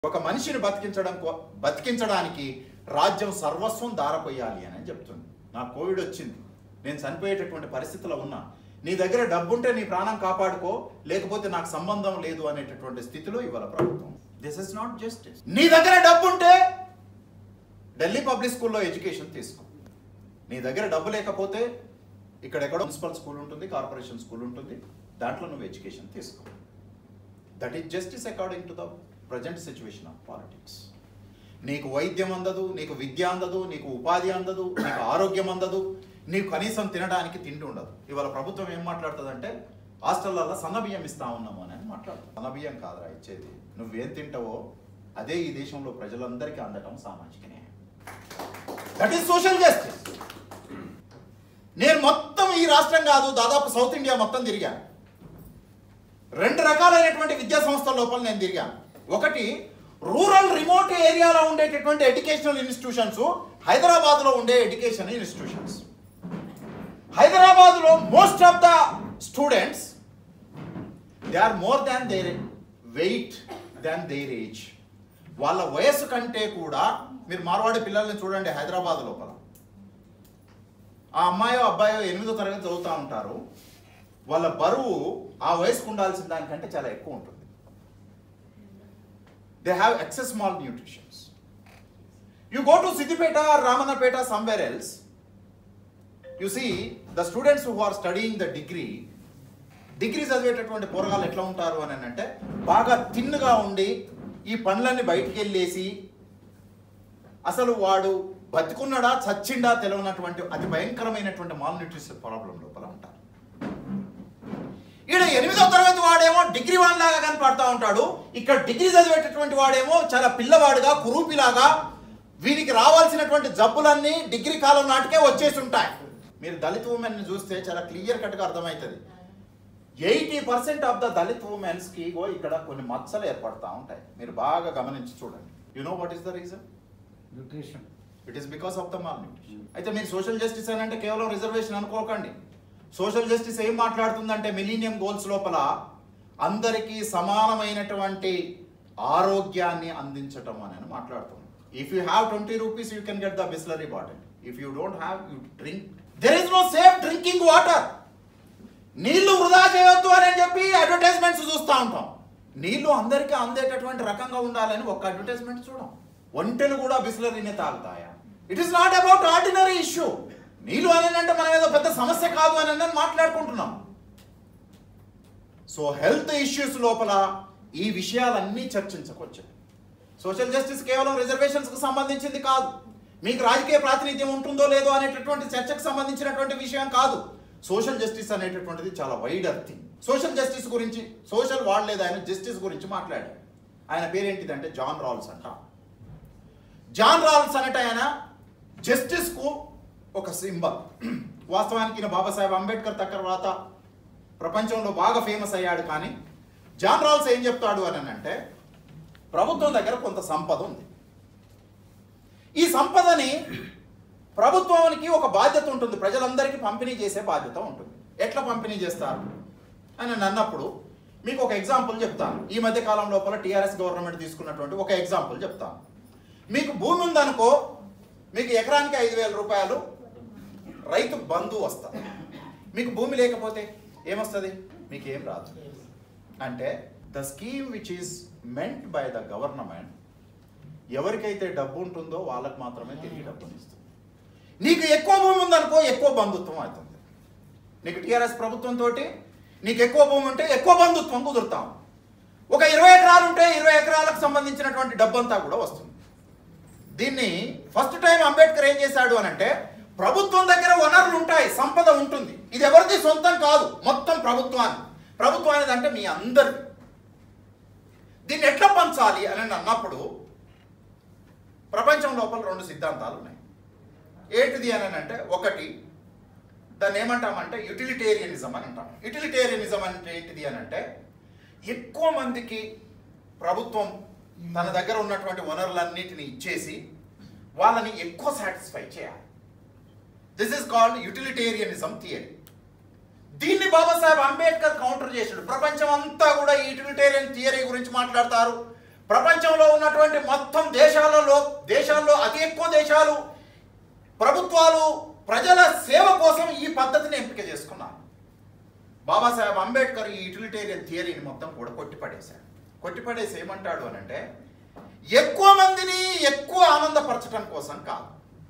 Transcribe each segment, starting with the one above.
ఒక మనిషిని బతికించడం కో- బతికించడానికి రాజ్యం సర్వస్వం దారపోయాలి అని చెప్తుంది నాకు కోవిడ్ వచ్చింది నేను చనిపోయేటటువంటి పరిస్థితిలో ఉన్నా నీ దగ్గర డబ్బుంటే నీ ప్రాణం కాపాడుకో లేకపోతే నాకు సంబంధం లేదు అనేటటువంటి స్థితిలో ఇవాళ ప్రభుత్వం దిస్ ఇస్ నాట్ జస్టిస్ నీ దగ్గర డబ్బుంటే ఢిల్లీ పబ్లిక్ స్కూల్లో ఎడ్యుకేషన్ తీసుకో నీ దగ్గర డబ్బు లేకపోతే ఇక్కడ ఎక్కడో మున్సిపల్ స్కూల్ ఉంటుంది కార్పొరేషన్ స్కూల్ ఉంటుంది దాంట్లో నువ్వు ఎడ్యుకేషన్ తీసుకో that is justice according to the present situation of politics నీకు వైద్యం అందదు నీకు విద్య అందదు నీకు ఉపాధి అందదు నీకు ఆరోగ్యం అందదు నీకు కనీసం తినడానికి తిండి ఉండదు ఇవాళ ప్రభుత్వం ఏం మాట్లాడుతుందంటే హాస్టళ్లలో సన్నబియ్యం ఇస్తా ఉన్నాము అని మాట్లాడుతుంది సన్నబియ్యం కాదురా ఇచ్చేది నువ్వేం తింటావో అదే ఈ దేశంలో ప్రజలందరికీ అందటం సామాజిక న్యాయం దట్ ఈస్ సోషల్ జస్టిస్ నేను మొత్తం ఈ రాష్ట్రం కాదు దాదాపు సౌత్ ఇండియా మొత్తం తిరిగాను రెండు రకాలైనటువంటి విద్యా సంస్థల లోపల నేను తిరిగాను ఒకటి రూరల్ రిమోట్ ఏరియాలో ఉండేటటువంటి ఎడ్యుకేషనల్ ఇన్స్టిట్యూషన్స్ హైదరాబాద్లో ఉండే ఎడ్యుకేషన్ ఇన్స్టిట్యూషన్స్ హైదరాబాద్లో most of the students they are more than their weight than their age వాళ్ళ వయస్సు కంటే కూడా మీరు మార్వాడి పిల్లల్ని చూడండి హైదరాబాద్ లోపల ఆ అమ్మాయో అబ్బాయో ఎనిమిదో తరగతి చదువుతూ ఉంటారు వాళ్ళ బరువు ఆ వయసుకు ఉండాల్సిన దానికంటే చాలా ఎక్కువ ఉంటుంది they have excess malnutritions you go to Siddipet Ramannapet somewhere else you see the students who are studying the degree degree చదివేటటువంటి పోరగాళ్ళు ఎట్లా ఉంటారు అని అంటే బాగా తిన్నుగా ఉండి ఈ పనులన్నీ బయటికి వెళ్ళేసి అసలు వాడు బతికున్నాడా చచ్చిండా తెలియనటువంటి అతి భయంకరమైనటువంటి మాల్ న్యూట్రిషన్ ప్రాబ్లం లోపల ఉంటారు ఈడ ఎనిమిదో తరగతి వాడేమో డిగ్రీ లాగా కనపడతా ఉంటాడు ఇక్కడ డిగ్రీ చదివేటటువంటి వాడేమో చాలా పిల్లవాడుగా కురూపిలాగా వీరికి రావాల్సినటువంటి జబ్బులన్నీ డిగ్రీ కాలం నాటికే వచ్చేసి ఉంటాయి మీరు దళిత ఉమెన్ చూస్తే చాలా క్లియర్ కట్గా అర్థమవుతుంది eighty percent of the Dalit womens కి ఇగో ఇక్కడ కొన్ని మచ్చలు ఏర్పడతా ఉంటాయి మీరు బాగా గమనించి చూడండి you know what is the reason nutrition it is because of the malnutrition అయితే మీరు సోషల్ జస్టిస్ అని అంటే కేవలం రిజర్వేషన్ అనుకోకండి సోషల్ జస్టిస్ ఏం మాట్లాడుతుందంటే మిలీనియం గోల్స్ లోపల అందరికీ సమానమైనటువంటి ఆరోగ్యాన్ని అందించటం అని మాట్లాడుతుంది if you have twenty rupees you can get the Bisleri bottle if you don't have you drink there is no safe drinking water నీళ్లు వృధా చేయొద్దు అని చెప్పి అడ్వర్టైజ్మెంట్స్ చూస్తూ ఉంటాం నీళ్లు అందరికీ అందేటటువంటి రకంగా ఉండాలని ఒక అడ్వర్టైజ్మెంట్ చూడం ఒంటెలు కూడా బిస్లరీనే తాగుతాయా it is not about ordinary issue నీళ్లు అని అంటే మనం ఏదో పెద్ద సమస్య కాదు అని అని మాట్లాడుకుంటున్నాం సో హెల్త్ ఇష్యూస్ లోపల ఈ విషయాలన్నీ చర్చించకొచ్చాయి సోషల్ జస్టిస్ కేవలం రిజర్వేషన్స్కి సంబంధించింది కాదు మీకు రాజకీయ ప్రాతినిధ్యం ఉంటుందో లేదో అనేటటువంటి చర్చకు సంబంధించినటువంటి విషయం కాదు సోషల్ జస్టిస్ అనేటటువంటిది చాలా వైడర్ థింగ్ సోషల్ జస్టిస్ గురించి సోషల్ వాడలేదు ఆయన జస్టిస్ గురించి మాట్లాడాడు ఆయన పేరేంటిదంటే జాన్ రాల్స్ అంట జాన్ రాల్స్ అనేట ఆయన జస్టిస్కు ఒక సింబల్ వాస్తవానికి ఈయన బాబాసాహెబ్ అంబేద్కర్ తర్వాత ప్రపంచంలో బాగా ఫేమస్ అయ్యాడు కానీ జాన్ రాల్స్ ఏం చెప్తాడు అని అంటే ప్రభుత్వం దగ్గర కొంత సంపద ఉంది ఈ సంపదని ప్రభుత్వానికి ఒక బాధ్యత ఉంటుంది ప్రజలందరికీ పంపిణీ చేసే బాధ్యత ఉంటుంది ఎట్లా పంపిణీ చేస్తారు అని నేను అన్నప్పుడు మీకు ఒక ఎగ్జాంపుల్ చెప్తాను ఈ మధ్య కాలం లోపల టీఆర్ఎస్ గవర్నమెంట్ తీసుకున్నటువంటి ఒక ఎగ్జాంపుల్ చెప్తాను మీకు భూమి ఉందనుకో మీకు ఎకరానికి ఐదు వేల రూపాయలు రైతు బంధు వస్తుంది మీకు భూమి లేకపోతే ఏమొస్తుంది మీకు ఏం రాదు అంటే the scheme which is meant by the government ఎవరికైతే డబ్బు ఉంటుందో వాళ్ళకి మాత్రమే తిరిగి డబ్బుని ఇస్తుంది నీకు ఎక్కువ భూమి ఉందనుకో ఎక్కువ బంధుత్వం అవుతుంది నీకు టీఆర్ఎస్ ప్రభుత్వంతో నీకు ఎక్కువ భూమి ఉంటే ఎక్కువ బంధుత్వం కుదురుతాం ఒక ఇరవై ఎకరాలు ఉంటే ఇరవై ఎకరాలకు సంబంధించినటువంటి డబ్బంతా కూడా వస్తుంది దీన్ని ఫస్ట్ టైం అంబేద్కర్ ఏం చేశాడు అని అంటే ప్రభుత్వం దగ్గర వనరులు ఉంటాయి సంపద ఉంటుంది ఇది ఎవరిది సొంతం కాదు మొత్తం ప్రభుత్వాన్ని ప్రభుత్వానికి అంటే మీ అందరి దీన్ని ఎట్లా పంచాలి అని అన్నప్పుడు ప్రపంచం లోపల రెండు సిద్ధాంతాలు ఉన్నాయి ఏంటిది అని అంటే ఒకటి దాన్ని ఏమంటామంటే యూటిలిటేరియనిజం అని అంటాం యూటిలిటేరియనిజం అంటే ఏంటిది అని అంటే ఎక్కువ మందికి ప్రభుత్వం తన దగ్గర ఉన్నటువంటి వనరులన్నిటిని ఇచ్చేసి వాళ్ళని ఎక్కువ సాటిస్ఫై చేయాలి this is called utilitarianism theory దీన్ని బాబాసాహెబ్ అంబేద్కర్ కౌంటర్ చేశాడు ప్రపంచం అంతా కూడా ఈ యూటిలిటేరియన్ థియరీ గురించి మాట్లాడతారు ప్రపంచంలో ఉన్నటువంటి మొత్తం దేశాలలో దేశాల్లో అతి ఎక్కువ దేశాలు ప్రభుత్వాలు ప్రజల సేవ కోసం ఈ పద్ధతిని ఎంపిక చేసుకున్నారు బాబాసాహెబ్ అంబేద్కర్ ఈ యూటిలిటేరియన్ థియరీని మొత్తం కూడా కొట్టిపడేశాడు కొట్టిపడేసి ఏమంటాడు అని అంటే ఎక్కువ మందిని ఎక్కువ ఆనందపరచడం కోసం కాదు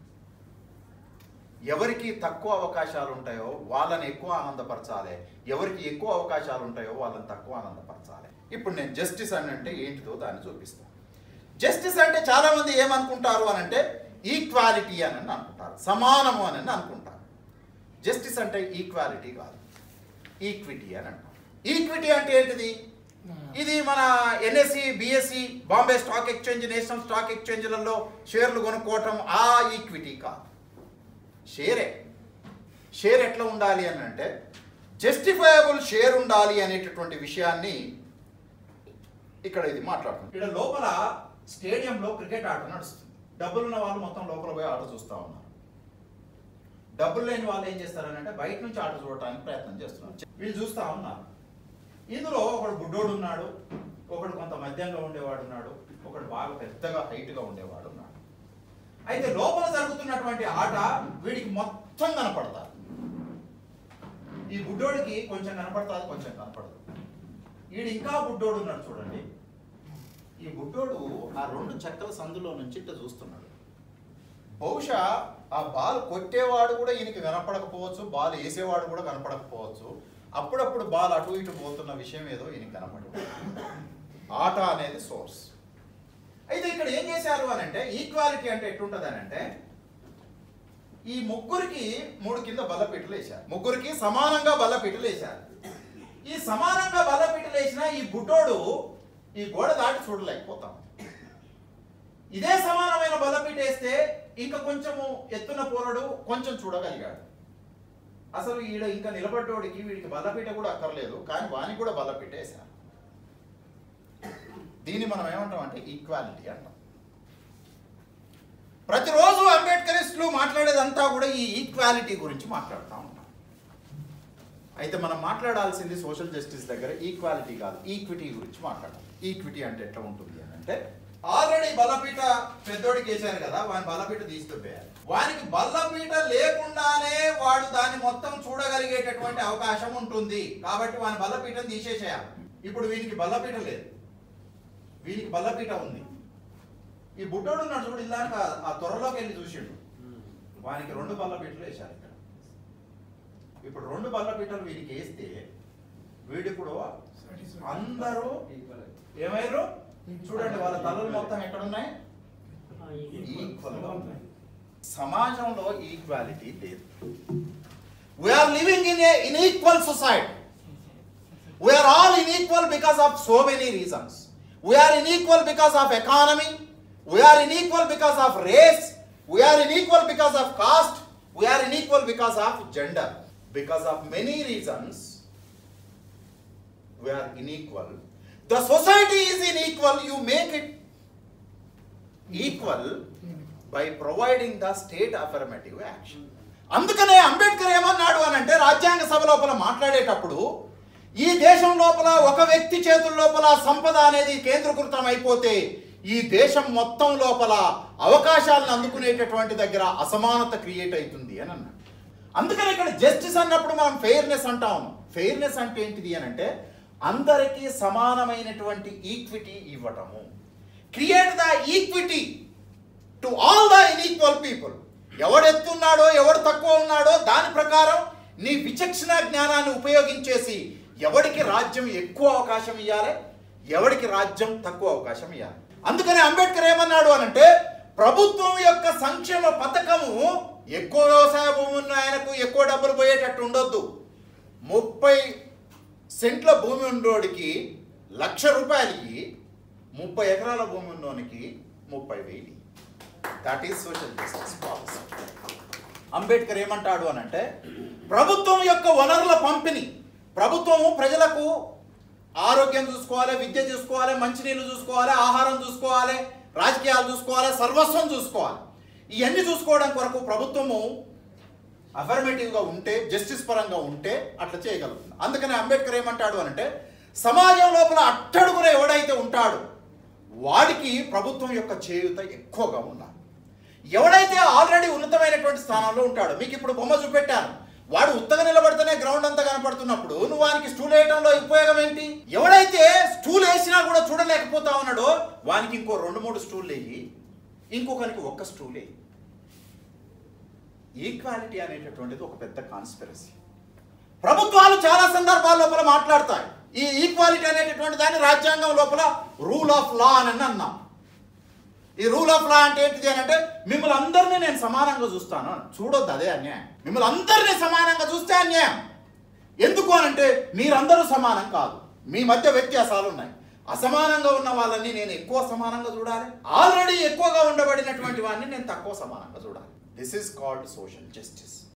ఎవరికి తక్కువ అవకాశాలు ఉంటాయో వాళ్ళని ఎక్కువ ఆనందపరచాలి ఎవరికి ఎక్కువ అవకాశాలు ఉంటాయో వాళ్ళని తక్కువ ఆనందపరచాలి ఇప్పుడు నేను జస్టిస్ అని అంటే ఏంటిదో దాన్ని చూపిస్తాను జస్టిస్ అంటే చాలా మంది ఏమనుకుంటారు అని అంటే ఈక్వాలిటీ అని అనుకుంటారు సమానము అని అనుకుంటారు జస్టిస్ అంటే ఈక్వాలిటీ కాదు ఈక్విటీ అని అంటాం ఈక్విటీ అంటే ఏంటిది ఇది మన NSE BSE Bombay Stock Exchange National Stock ఎక్స్చేంజ్లలో షేర్లు కొనుక్కోవటం ఆ ఈక్విటీ కాదు షేరే షేర్ ఎట్లా ఉండాలి అని అంటే జస్టిఫైయబుల్ షేర్ ఉండాలి అనేటటువంటి విషయాన్ని ఇక్కడ ఇది మాట్లాడుతుంది ఇక్కడ లోపల స్టేడియంలో క్రికెట్ ఆట నడుస్తుంది డబ్బులు ఉన్న వాళ్ళు మొత్తం లోపల పోయి ఆట చూస్తూ ఉన్నారు డబ్బులు లేని వాళ్ళు ఏం చేస్తారని అంటే బయట నుంచి ఆట చూడటానికి ప్రయత్నం చేస్తున్నారు వీళ్ళు చూస్తూ ఉన్నారు ఇందులో ఒకడు బుడ్డోడు ఉన్నాడు ఒకడు కొంత మధ్యంగా ఉండేవాడు ఉన్నాడు ఒకడు బాగా పెద్దగా హైట్గా ఉండేవాడు ఉన్నాడు అయితే లోపల జరుగుతున్నటువంటి ఆట వీడికి మొత్తం కనపడతారు ఈ బుడ్డోడికి కొంచెం కనపడతాది కొంచెం కనపడదు వీడు ఇంకా బుడ్డోడు ఉన్నాడు చూడండి ఈ బుడ్డోడు ఆ రెండు చెక్కల సందులో నుంచి ఇట్లా చూస్తున్నాడు బహుశా ఆ బాల్ కొట్టేవాడు కూడా ఈయనకి కనపడకపోవచ్చు బాల్ వేసేవాడు కూడా కనపడకపోవచ్చు అప్పుడప్పుడు బాల్ అటు ఇటు పోతున్న విషయం ఏదో ఈయనకి కనపడదు ఆట అనేది సోర్స్ అయితే ఇక్కడ ఏం చేశారు అని అంటే ఈక్వాలిటీ అంటే ఎట్లుంటది అని అంటే ఈ ముగ్గురికి మూడు కింద బల్లపీటలు వేశారు ముగ్గురికి సమానంగా బల్లపీటలు వేశారు ఈ సమానంగా బల్లపీటలు వేసిన ఈ బుడ్డోడు ఈ గోడ దాటి చూడలేకపోతాం ఇదే సమానమైన బల్లపీట వేస్తే ఇంకా కొంచెము ఎత్తున పోరడు కొంచెం చూడగలిగాడు అసలు ఈడ ఇంకా నిలబడ్డోడికి వీడికి బల్లపీట కూడా అక్కర్లేదు కానీ వానికి కూడా బల్లపీట వేశారు దీన్ని మనం ఏమంటాం అంటే ఈక్వాలిటీ అంటాం ప్రతిరోజు అంబేద్కరిస్టులు మాట్లాడేదంతా కూడా ఈ ఈక్వాలిటీ గురించి మాట్లాడుతూ ఉంటాం అయితే మనం మాట్లాడాల్సింది సోషల్ జస్టిస్ దగ్గర ఈక్వాలిటీ కాదు ఈక్విటీ గురించి మాట్లాడాలి ఈక్విటీ అంటే ఎట్లా ఉంటుంది అని అంటే ఆల్రెడీ బల్లపీట పెద్దోడికి వేశారు కదా వాని బల్లపీట తీసుకుపోయారు వానికి బల్లపీట లేకుండానే వాడు దాన్ని మొత్తం చూడగలిగేటటువంటి అవకాశం ఉంటుంది కాబట్టి వాని బల్లపీటను తీసేసేయాలి ఇప్పుడు వీనికి బల్లపీట లేదు వీనికి బల్లపీట ఉంది ఈ బుడ్డోడు ఉన్నాడు చూడు ఇలాక ఆ త్వరలోకి వెళ్ళి చూసిండు వానికి రెండు బల్లపీటలు వేశారు ఇక్కడ ఇప్పుడు రెండు బల్లపీటలు వీడికి వేస్తే వీడిప్పుడు అందరూ ఏమయ్యారు చూడండి వాళ్ళ తలలు మొత్తం ఎక్కడున్నాయి ఈక్వల్ గా ఉన్నాయి సమాజంలో ఈక్వాలిటీ లేదు we are living in a inequal society We are all unequal because of so many reasons. We are unequal because of economy. We are unequal because of race. We are unequal because of caste. We are unequal because of gender. Because of many reasons, we are unequal. The society is unequal. You make it equal by providing the state affirmative action. అందుకనే అంబేద్కర్ ఏమన్నాడు అని అంటే రాజ్యాంగ సభ లోపల మాట్లాడేటప్పుడు ఈ దేశం లోపల ఒక వ్యక్తి చేతుల లోపల సంపద అనేది కేంద్రీకృతం అయిపోతే ఈ దేశం మొత్తం లోపల అవకాశాలను అందుకునేటటువంటి దగ్గర అసమానత క్రియేట్ అవుతుంది అని అన్నాడు అందుకని ఇక్కడ జస్టిస్ అన్నప్పుడు మనం ఫెయిర్నెస్ అంటాం ఫెయిర్నెస్ అంటే ఏంటిది అని అంటే అందరికీ సమానమైనటువంటి ఈక్విటీ ఇవ్వటము create the equity to all the inequal people ఎవడు ఎత్తున్నాడో ఎవడు తక్కువ ఉన్నాడో దాని ప్రకారం నీ విచక్షణ జ్ఞానాన్ని ఉపయోగించేసి ఎవడికి రాజ్యం ఎక్కువ అవకాశం ఇవ్వాలి ఎవడికి రాజ్యం తక్కువ అవకాశం ఇవ్వాలి అందుకని అంబేద్కర్ ఏమన్నాడు అనంటే ప్రభుత్వం యొక్క సంక్షేమ పథకము ఎక్కువ వ్యవసాయ భూమి ఉన్న ఆయనకు ఎక్కువ డబ్బులు పోయేటట్టు ఉండొద్దు ముప్పై సెంట్ల భూమి ఉన్నోడికి లక్ష రూపాయలు ఇయ్యి ముప్పై ఎకరాల భూమి ఉన్నోనికి ముప్పై వేలు that is social justice policy Ambedkar ఏమంటాడు అని అంటే ప్రభుత్వం యొక్క వనరుల పంపిణీ ప్రభుత్వము ప్రజలకు ఆరోగ్యం చూసుకోవాలి విద్య చూసుకోవాలి మంచినీళ్ళు చూసుకోవాలి ఆహారం చూసుకోవాలి రాజకీయాలు చూసుకోవాలి సర్వస్వం చూసుకోవాలి ఇవన్నీ చూసుకోవడం కొరకు ప్రభుత్వము అఫర్మేటివ్గా ఉంటే జస్టిస్ పరంగా ఉంటే అట్లా చేయగలుగుతుంది అందుకని అంబేద్కర్ ఏమంటాడు అనంటే సమాజం లోపల అట్టడుగున ఎవడైతే ఉంటాడో వాడికి ప్రభుత్వం యొక్క చేయూత ఎక్కువగా ఉండాలి ఎవడైతే ఆల్రెడీ ఉన్నతమైనటువంటి స్థానంలో ఉంటాడో మీకు ఇప్పుడు బొమ్మ చూపెట్టాను వాడు ఉత్తగా నిలబడితేనే గ్రౌండ్ అంతా కనపడుతున్నప్పుడు నువ్వు వానికి స్టూల్ వేయడంలో ఉపయోగం ఏంటి ఎవడైతే స్టూల్ వేసినా కూడా చూడలేకపోతా ఉన్నాడో వానికి ఇంకో రెండు మూడు స్టూల్ వేయి ఇంకొకరికి ఒక్క స్టూల్ వేయి ఈక్వాలిటీ అనేటటువంటిది ఒక పెద్ద కాన్స్పిరసీ ప్రభుత్వాలు చాలా సందర్భాల లోపల మాట్లాడతాయి ఈ ఈక్వాలిటీ అనేటటువంటి దాన్ని రాజ్యాంగం లోపల రూల్ ఆఫ్ లా అని అన్నాం ఈ రూల్ ఆఫ్ లా అంటే ఏంటిది అని అంటే మిమ్మల్ని అందరినీ నేను సమానంగా చూస్తాను అని. చూడొద్దు అదే అన్యాయం మిమ్మల్ని అందరినీ సమానంగా చూస్తే అన్యాయం ఎందుకు అని అంటే మీరందరూ సమానం కాదు మీ మధ్య వ్యత్యాసాలు ఉన్నాయి అసమానంగా ఉన్న వాళ్ళని నేను ఎక్కువ సమానంగా చూడాలి ఆల్రెడీ ఎక్కువగా ఉండబడినటువంటి వాడిని నేను తక్కువ సమానంగా చూడాలి this is called social justice